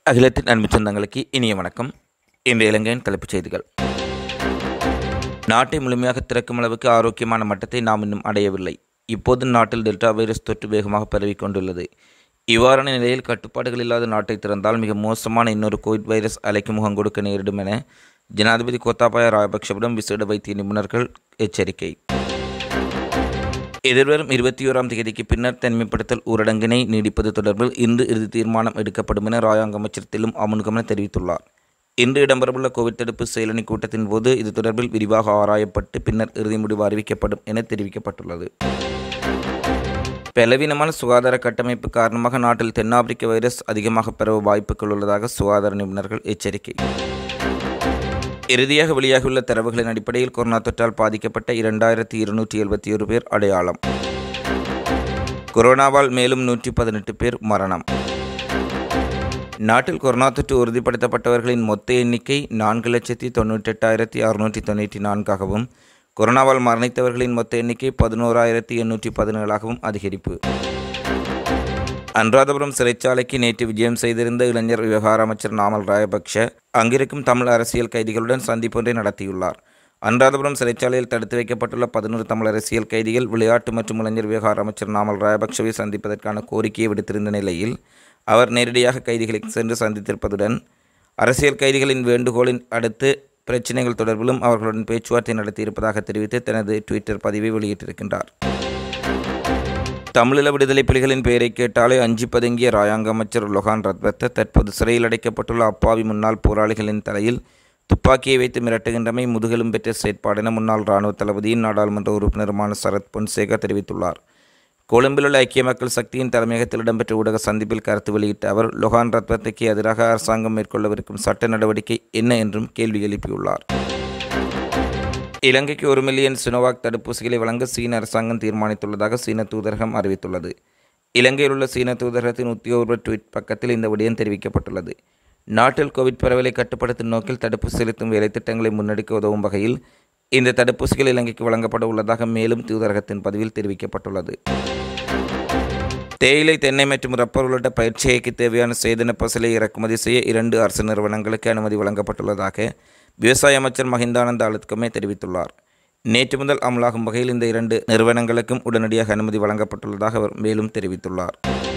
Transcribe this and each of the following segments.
அகிலத்தின் அன்பு சொந்தங்களுக்கு இனிய வணக்கம் இன்றைய இலங்கையின் தலைப்புச் செய்திகள் நாட்டை முழுமையாக திறக்கும் அளவுக்கு ஆரோக்கியமான மட்டத்தை நாம் இன்னும் அடையவில்லை இப்போது நாட்டில் டெல்டா வைரஸ் தொற்று வேகமாக பரவிக் கொண்டுள்ளது இவ்வாறான நிலையில் கட்டுப்பாடுகள் இல்லாத நாட்டை திறந்தால் மிக மோசமான இன்னொரு கோவிட் வைரஸ் அலைக்கு முகம் கொடுக்க நேரிடும் என ஜனாதிபதி கோத்தாபாய ராஜபக்ஷவிடம் விசேட வைத்திய நிபுணர்கள் எச்சரிக்கை எதிர்வரும் இருபத்தி ஓராம் தேதிக்கு பின்னர் தனிமைப்படுத்தல் ஊரடங்கினை நீடிப்பது தொடர்பில் இன்று இறுதி தீர்மானம் எடுக்கப்படும் என ராயாங்க அமைச்சர் திலும் அமுன்கமன தெரிவித்துள்ளார் இன்று இடம்பெறவுள்ள கோவிட் தடுப்பு செயலணி கூட்டத்தின் போது இது தொடர்பில் விரிவாக ஆராயப்பட்டு பின்னர் இறுதி முடிவு அறிவிக்கப்படும் என தெரிவிக்கப்பட்டுள்ளது பலவீனமான சுகாதார கட்டமைப்பு காரணமாக நாட்டில் தென்னாப்பிரிக்க வைரஸ் அதிகமாக பரவ வாய்ப்புகள் உள்ளதாக சுகாதார நிபுணர்கள் எச்சரிக்கை இறுதியாக வெளியாகியுள்ள தரவுகளின் அடிப்படையில் கொரோனா தொற்றால் பாதிக்கப்பட்ட இரண்டாயிரத்தி இருநூற்றி எழுபத்தி ஒரு பேர் அடையாளம் கொரோனாவால் மேலும் நூற்றி பதினெட்டு பேர் மரணம் நாட்டில் கொரோனா தொற்று உறுதிப்படுத்தப்பட்டவர்களின் மொத்த எண்ணிக்கை நான்கு லட்சத்தி தொண்ணூற்றெட்டாயிரத்தி அறுநூற்றி தொண்ணூற்றி நான்காகவும் கொரோனாவால் மரணித்தவர்களின் மொத்த எண்ணிக்கை பதினோராயிரத்தி எண்ணூற்றி பதினேழாகவும் அதிகரிப்பு அனுராதபுரம் சிறைச்சாலைக்கு நேற்று விஜயம் செய்திருந்த இளைஞர் விவகார அமைச்சர் நாமல் ராயபக்ஷ அங்கிருக்கும் தமிழ் அரசியல் கைதிகளுடன் சந்திப்பொன்றை நடத்தியுள்ளார் அனுராதபுரம் சிறைச்சாலையில் தடுத்து வைக்கப்பட்டுள்ள பதினோரு தமிழ் அரசியல் கைதிகள் விளையாட்டு மற்றும் இளைஞர் விவகார அமைச்சர் நாமல் ராயபக்ஷவை சந்திப்பதற்கான கோரிக்கையை விடுத்திருந்த நிலையில் அவர் நேரடியாக கைதிகளை சென்று சந்தித்திருப்பதுடன் அரசியல் கைதிகளின் வேண்டுகோளின் அடுத்து பிரச்சினைகள் தொடர்பிலும் அவர்களுடன் பேச்சுவார்த்தை நடத்தியிருப்பதாக தெரிவித்து தனது ட்விட்டர் பதிவை வெளியிட்டிருக்கின்றார் தமிழீழ விடுதலை புலிகளின் பெயரை கேட்டாலே அஞ்சி பதுங்கிய ராயாங்க அமைச்சர் லொஹான் ரத்வத்த தற்போது சிறையில் அடைக்கப்பட்டுள்ள அப்பாவி முன்னாள் போராளிகளின் தலையில் துப்பாக்கியை வைத்து மிரட்டுகின்றமை முதுகெலும் பெற்ற செயற்பாடென முன்னாள் இராணுவ தளபதியின் நாடாளுமன்ற உறுப்பினருமான சரத் பொன்சேகா தெரிவித்துள்ளார் கொழும்பில் உள்ள ஐக்கிய மக்கள் சக்தியின் தலைமையகத்தில் இடம்பெற்ற ஊடக சந்திப்பில் கருத்து வெளியிட்ட அவர் லொஹான் ரத்வத்தைக்கு எதிராக அரசாங்கம் மேற்கொள்ளவிருக்கும் சட்ட நடவடிக்கை என்ன என்றும் கேள்வி எழுப்பியுள்ளார் இலங்கைக்கு ஒரு மில்லியன் சினோவாக் தடுப்பூசிகளை வழங்க சீன அரசாங்கம் தீர்மானித்துள்ளதாக சீன தூதரகம் அறிவித்துள்ளது இலங்கையில் உள்ள சீன தூதரகத்தின் உத்தியோகபூர்வ ட்வீட் பக்கத்தில் இந்த விடயம் தெரிவிக்கப்பட்டுள்ளது நாட்டில் கோவிட் பரவலை கட்டுப்படுத்தும் நோக்கில் தடுப்பூசி செலுத்தும் வேலைத்திட்டங்களை முன்னெடுக்க உதவும் வகையில் இந்த தடுப்பூசிகள் இலங்கைக்கு வழங்கப்பட உள்ளதாக மேலும் தூதரகத்தின் பதிவில் தெரிவிக்கப்பட்டுள்ளது தேயிலை தென்னை மற்றும் ரப்பர் உள்ளிட்ட பயிற்சிகைக்கு தேவையான சேதன பசலை இறக்குமதி செய்ய இரண்டு அரசு நிறுவனங்களுக்கு அனுமதி வழங்கப்பட்டுள்ளதாக விவசாய அமைச்சர் மஹிந்தானந்த அலுத்கமே தெரிவித்துள்ளார் நேற்று முதல் அமலாகும் வகையில் இந்த இரண்டு நிறுவனங்களுக்கும் உடனடியாக அனுமதி வழங்கப்பட்டுள்ளதாக அவர் மேலும் தெரிவித்துள்ளார்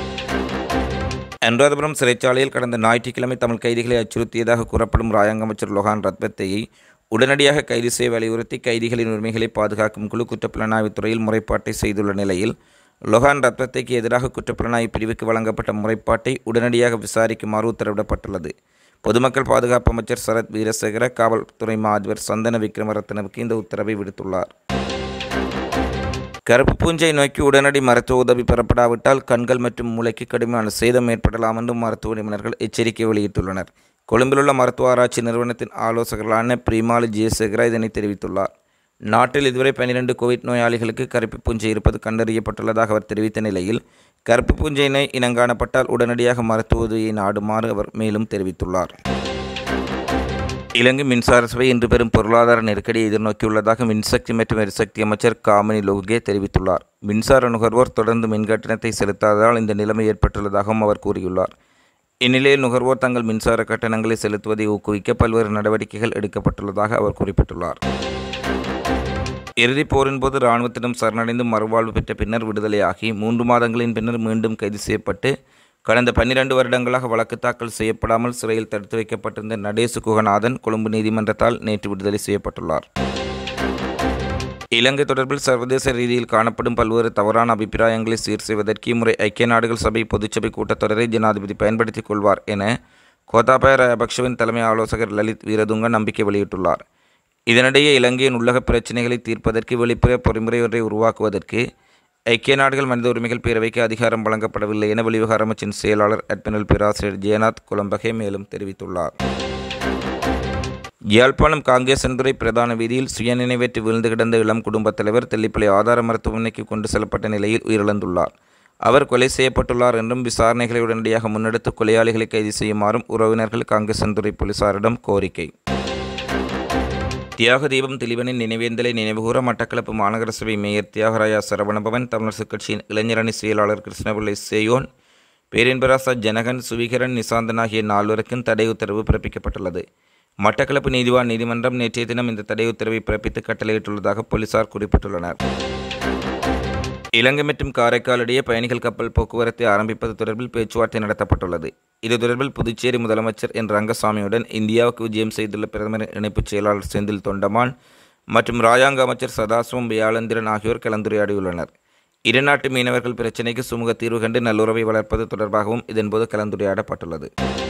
அனுராதபுரம் சிறைச்சாலையில் கடந்த ஞாயிற்றுக்கிழமை தமிழ் கைதிகளை அச்சுறுத்தியதாக கூறப்படும் ராயாங்க அமைச்சர் லொஹான் ரத்வத்தையை உடனடியாக கைது செய்ய வலியுறுத்தி கைதிகளின் உரிமைகளை பாதுகாக்கும் குழு குற்றப்புலனாய்வுத் துறையில் முறைப்பாட்டை செய்துள்ள நிலையில் லொஹான் ரத்வத்தைக்கு எதிராக குற்றப்புலனாய்வு பிரிவுக்கு வழங்கப்பட்ட முறைப்பாட்டை உடனடியாக விசாரிக்குமாறு உத்தரவிடப்பட்டுள்ளது பொதுமக்கள் பாதுகாப்பு அமைச்சர் சரத் வீரசேகர காவல்துறை மாதிபர் சந்தன விக்ரமரத்னவுக்கு இந்த உத்தரவை விடுத்துள்ளார் கருப்பு பூஞ்சை நோக்கி உடனடி மருத்துவ உதவி பெறப்படாவிட்டால் கண்கள் மற்றும் மூளைக்கு கடுமையான சேதம் ஏற்படலாம் என்று மருத்துவ நிபுணர்கள் எச்சரிக்கை வெளியிட்டுள்ளனர் கொழும்பிலுள்ள மருத்துவ ஆராய்ச்சி நிறுவனத்தின் ஆலோசகர்களான பிரிமாலி ஜெயசேகரா இதனை தெரிவித்துள்ளார் நாட்டில் இதுவரை பன்னிரண்டு கோவிட் நோயாளிகளுக்கு கருப்பு பூஞ்சை இருப்பது கண்டறியப்பட்டுள்ளதாக அவர் தெரிவித்த நிலையில் கருப்பு பூஞ்சை நோய் இனங்காணப்பட்டால் உடனடியாக மருத்துவ உதவியை நாடுமாறு அவர் மேலும் தெரிவித்துள்ளார் இலங்கை மின்சார சபை இன்று பெரும் பொருளாதார நெருக்கடியை எதிர்நோக்கியுள்ளதாக மின்சக்தி மற்றும் எரிசக்தி அமைச்சர் காமினி லோகே தெரிவித்துள்ளார் மின்சார நுகர்வோர் தொடர்ந்து மின்கட்டணத்தை செலுத்தாததால் இந்த நிலைமை ஏற்பட்டுள்ளதாகவும் அவர் கூறியுள்ளார் இந்நிலையில் நுகர்வோர் தங்கள் மின்சார கட்டணங்களை செலுத்துவதை ஊக்குவிக்க பல்வேறு நடவடிக்கைகள் எடுக்கப்பட்டுள்ளதாக அவர் குறிப்பிட்டுள்ளார் இறுதிப் போரின் போது இராணுவத்திடம் சரணடைந்து மறுவாழ்வு பெற்ற பின்னர் விடுதலையாகி மூன்று மாதங்களின் பின்னர் மீண்டும் கைது செய்யப்பட்டு கடந்த பன்னிரண்டு வருடங்களாக வழக்கு தாக்கல் செய்யப்படாமல் சிறையில் தடுத்து வைக்கப்பட்டிருந்த நடேசு குகநாதன் கொழும்பு நீதிமன்றத்தால் நேற்று விடுதலை செய்யப்பட்டுள்ளார் இலங்கை தொடர்பில் சர்வதேச ரீதியில் காணப்படும் பல்வேறு தவறான அபிப்பிராயங்களை சீர் செய்வதற்கு இம்முறை ஐக்கிய நாடுகள் சபை பொதுச்சபை கூட்டத்தொடரை ஜனாதிபதி பயன்படுத்திக் கொள்வார் என கோத்தாபய ராஜபக்ஷவின் தலைமை ஆலோசகர் லலித் வீரதுங்க நம்பிக்கை வெளியிட்டுள்ளார் இதனிடையே இலங்கையின் உள்ளக பிரச்சினைகளை தீர்ப்பதற்கு வெளிப்புற பொறிமுறை ஒன்றை உருவாக்குவதற்கு ஐக்கிய நாடுகள் மனித உரிமைகள் பேரவைக்கு அதிகாரம் வழங்கப்படவில்லை என வெளிவிவகார அமைச்சின் செயலாளர் அட்மிரல் பேராசிரியர் ஜெயநாத் கொலம்பகே மேலும் தெரிவித்துள்ளார் யாழ்ப்பாணம் காங்கேசன்துறை பிரதான வீதியில் சுயநினைவேற்று வீழ்ந்து கிடந்த இளம் குடும்பத் தலைவர் தெல்லிப்பளை ஆதார மருத்துவமனைக்கு கொண்டு செல்லப்பட்ட நிலையில் உயிரிழந்துள்ளார் அவர் கொலை செய்யப்பட்டுள்ளார் என்றும் விசாரணைகளை உடனடியாக முன்னெடுத்து கொலையாளிகளை கைது செய்யுமாறும் உறவினர்கள் காங்கேசன்துறை போலீசாரிடம் கோரிக்கை தியாக தீபம் திலீபனின் நினைவேந்தலை நினைவுகூர மட்டக்களப்பு மாநகர சபை மேயர் தியாகராயா சரவணபவன் தமிழரசுக் கட்சியின் இளைஞரணி செயலாளர் கிருஷ்ணபிள்ளை சேயோன் பேரின்பராசா ஜனகன் சுவிகரன் நிசாந்தன் ஆகிய நால்வருக்கும் தடை உத்தரவு பிறப்பிக்கப்பட்டுள்ளது மட்டக்களப்பு நீதிவான் நீதிமன்றம் நேற்றைய தினம் இந்த தடை உத்தரவை பிறப்பித்து கட்டளையிட்டுள்ளதாக போலீசார் குறிப்பிட்டுள்ளனர் இலங்கை மற்றும் காரைக்கால் இடையே பயணிகள் கப்பல் போக்குவரத்தை ஆரம்பிப்பது தொடர்பில் பேச்சுவார்த்தை நடத்தப்பட்டுள்ளது இது தொடர்பில் புதுச்சேரி முதலமைச்சர் என் ரங்கசாமியுடன் இந்தியாவுக்கு விஜயம் செய்துள்ள பிரதமர் இணைப்புச் செயலாளர் செந்தில் தொண்டமான் மற்றும் ராஜாங்க அமைச்சர் சதாசிவம் வியாழந்திரன் ஆகியோர் கலந்துரையாடியுள்ளனர் இருநாட்டு மீனவர்கள் பிரச்சினைக்கு சுமூக தீர்வு கண்டு நல்லுறவை வளர்ப்பது தொடர்பாகவும் இதன்போது கலந்துரையாடப்பட்டுள்ளது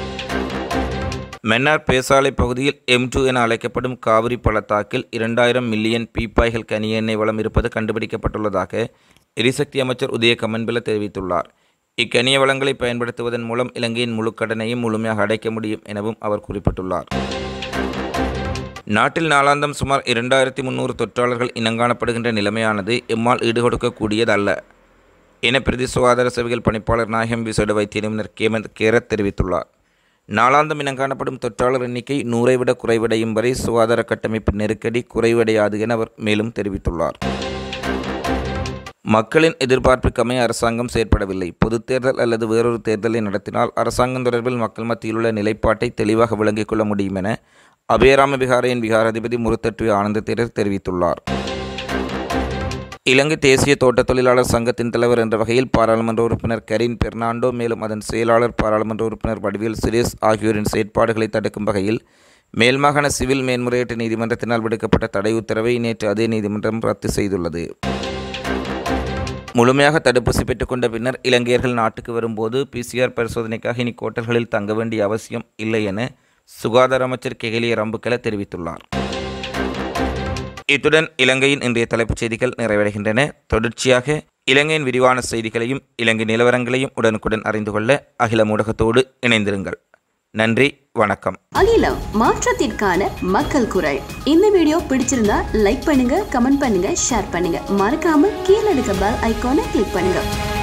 மன்னார் பேசாலை பகுதியில் எம் டூ என அழைக்கப்படும் காவிரி பள்ளத்தாக்கில் இரண்டாயிரம் மில்லியன் பீப்பாய்கள் கனிய எண்ணெய் வளம் இருப்பது கண்டுபிடிக்கப்பட்டுள்ளதாக எரிசக்தி அமைச்சர் உதய கமன்பில தெரிவித்துள்ளார் இக்கனிய வளங்களை பயன்படுத்துவதன் மூலம் இலங்கையின் முழு கடனையும் முழுமையாக அடைக்க முடியும் எனவும் அவர் குறிப்பிட்டுள்ளார் நாட்டில் நாளாந்தம் சுமார் இரண்டாயிரத்தி முந்நூறு தொற்றாளர்கள் இனங்காணப்படுகின்ற நிலைமையானது எம்மால் ஈடுகொடுக்கக்கூடியதல்ல என பிரதி சுகாதார சேவைகள் பணிப்பாளர் நாயகம் விசேட வைத்திய நிபுணர் கேமந்த் கேரத் தெரிவித்துள்ளார் நாளாந்தம் இனங்காணப்படும் தொற்றாளர் எண்ணிக்கை நூறை விட குறைவடையும் வரை சுகாதார கட்டமைப்பு நெருக்கடி குறைவடையாது என அவர் மேலும் தெரிவித்துள்ளார் மக்களின் எதிர்பார்ப்புக்கமே அரசாங்கம் செயற்படவில்லை பொதுத் தேர்தல் அல்லது வேறொரு தேர்தலை நடத்தினால் அரசாங்கம் தொடர்பில் மக்கள் மத்தியில் உள்ள நிலைப்பாட்டை தெளிவாக விளங்கிக் கொள்ள முடியும் என அபயராம விகாரையின் விகாராதிபதி முருத்தட்டுவி ஆனந்த தேரர் தெரிவித்துள்ளார் இலங்கை தேசிய தோட்ட தொழிலாளர் சங்கத்தின் தலைவர் என்ற வகையில் பாராளுமன்ற உறுப்பினர் கரீன் பெர்னாண்டோ மேலும் அதன் செயலாளர் பாராளுமன்ற உறுப்பினர் வடிவேல் சுரேஷ் ஆகியோரின் செயற்பாடுகளை தடுக்கும் வகையில் மேல்மாகாண சிவில் மேன்முறையீட்டு நீதிமன்றத்தினால் விடுக்கப்பட்ட தடை உத்தரவை நேற்று அதே நீதிமன்றம் ரத்து செய்துள்ளது முழுமையாக தடுப்பூசி பெற்றுக்கொண்ட பின்னர் இலங்கையர்கள் நாட்டுக்கு வரும்போது பிசிஆர் பரிசோதனைக்காக இனி கோட்டல்களில் தங்க வேண்டிய அவசியம் இல்லை என சுகாதார அமைச்சர் கெகலிய ரம்புக்கல தெரிவித்துள்ளார் இத்துடன் இலங்கையின் இன்றைய தலைப்புச் செய்திகள் நிறைவடைகின்றன தொடர்ச்சியாக இலங்கையின் விரிவான செய்திகளையும் இலங்கை நிலவரங்களையும் உடனுக்குடன் அறிந்து கொள்ள அகில ஊடகத்தோடு இணைந்திருங்கள் நன்றி வணக்கம் அகிலம் மாற்றத்திற்கான மக்கள் குரல் இந்த வீடியோ பிடிச்சிருந்தா லைக் பண்ணுங்க கமெண்ட் பண்ணுங்க ஷேர் பண்ணுங்க மறக்காம கீழே இருக்க பெல் ஐகானை கிளிக் பண்ணுங்க